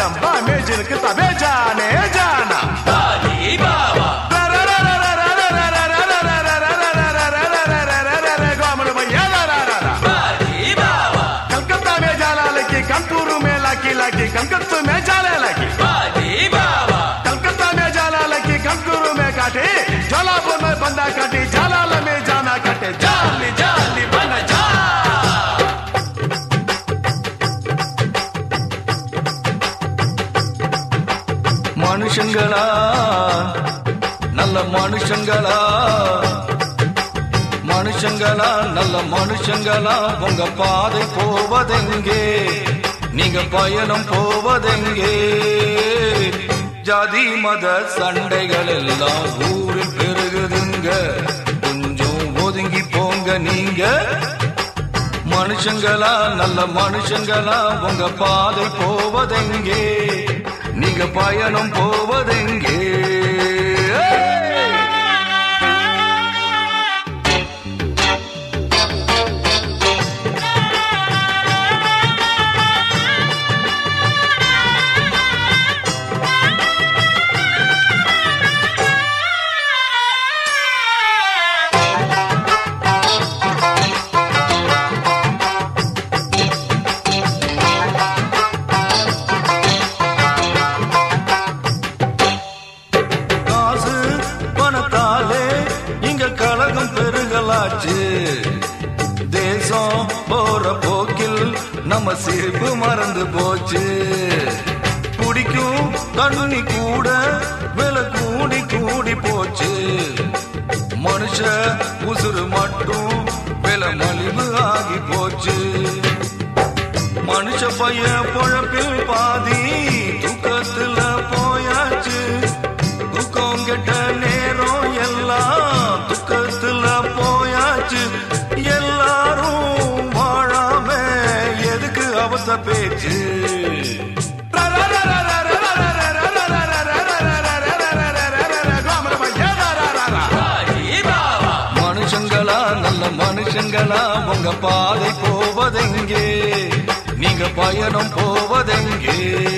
जम्बा में जिनक तबे जाने जाना बाजी बाबा बाजी बाबा कलकत्ता में जाला लगी कंटूरू में लाकी लाकी कलकत्ता में जाला लगी बाजी बाबा कलकत्ता में जाला लगी कंटूरू में काटे जलापुर में बंदा काटे जलाल में जाना काटे जाली जाली बन जा மனுஷங்களா நல்ல மனுஷங்களா மனுஷங்களா நல்ல மனுஷங்களா உங்க பாதை போவதெங்கே நீங்க பயணம் போவதெங்கே ஜாதி மத சண்டைகள் எல்லாம் ஊரில் பெருகுதுங்க கொஞ்சம் ஒதுங்கி போங்க நீங்க மனுஷங்களா நல்ல மனுஷங்களா உங்க பாதை போவதெங்கே நீங்க பயணம் போவதெங்கே காசு பணத்தாலே இங்க கழகம் பெருகலாச்சு தேசம் போற போக்கில் நம்ம சிரிப்பு மறந்து போச்சு குடிக்கும் தண்ணி கூட விலை கூடி கூடி போச்சு மனுஷ உசுறு மட்டும் விலை மலிவு ஆகி போச்சு மனுஷ பைய பொழப்பில் பாதி தூக்கத்துல போயாச்சு தூக்கம் கெட்ட நேரம் எல்லாம் துக்கத்துல போயாச்சு எல்லாரும் வாழாம எதுக்கு அவச பேச்சு बाजी बाबा மனுஷங்களா நல்ல மனுஷங்களா உங்க பாதை போவதெங்கே நீங்க பயணம் போவதெங்கே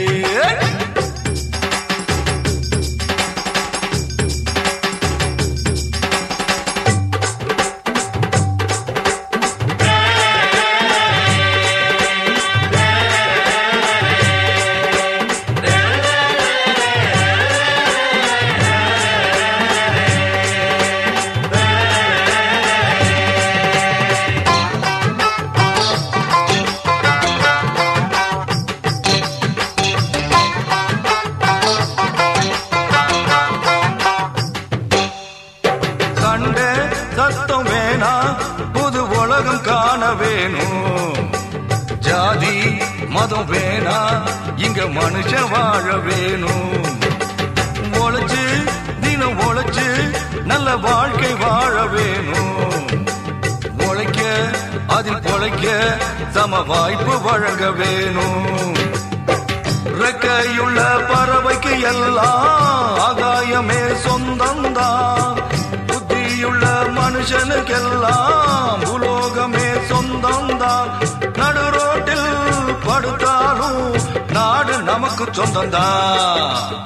கண்ட சத்தம் வேணா புது உலகம் காண வேணும் ஜாதி மதம் வேணா இங்க மனுஷன் வாழ வேணும் உழைச்சு தினம் உழைச்சு நல்ல வாழ்க்கை வாழ வேணும் உழைக்க அதில் பொழைக்க சம வாய்ப்பு வழங்க வேணும் ரெக்கையுள்ள பறவைக்கு எல்லாம் ஆகாயமே சொந்தம்தான் புத்தியுள்ள மனுஷனுக்கெல்லாம் உலோகமே சொந்தம்தான் நடு ரோட்டில் படுத்தாலும் நாடு நமக்கு சொந்தம்தான்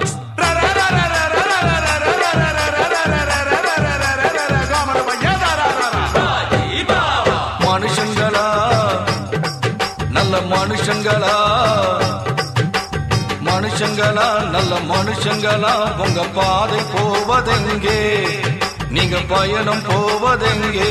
बाजी बाबा மனுஷங்களா நல்ல மனுஷங்களா மனுஷங்களா நல்ல மனுஷங்களா உங்க பாதை போவதெங்கே நீங்க பயணம் போவதெங்கே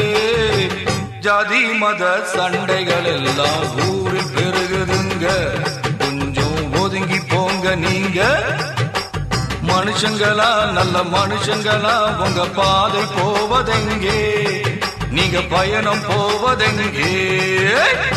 ஜாதி மத சண்டைகள் எல்லாம் ஊரில் பெருகுதுங்க கொஞ்சம் ஒதுங்கி போங்க நீங்க மனுஷங்களா நல்ல மனுஷங்களா உங்க பாதை போவதெங்கே நீங்க பயணம் போவதெங்கே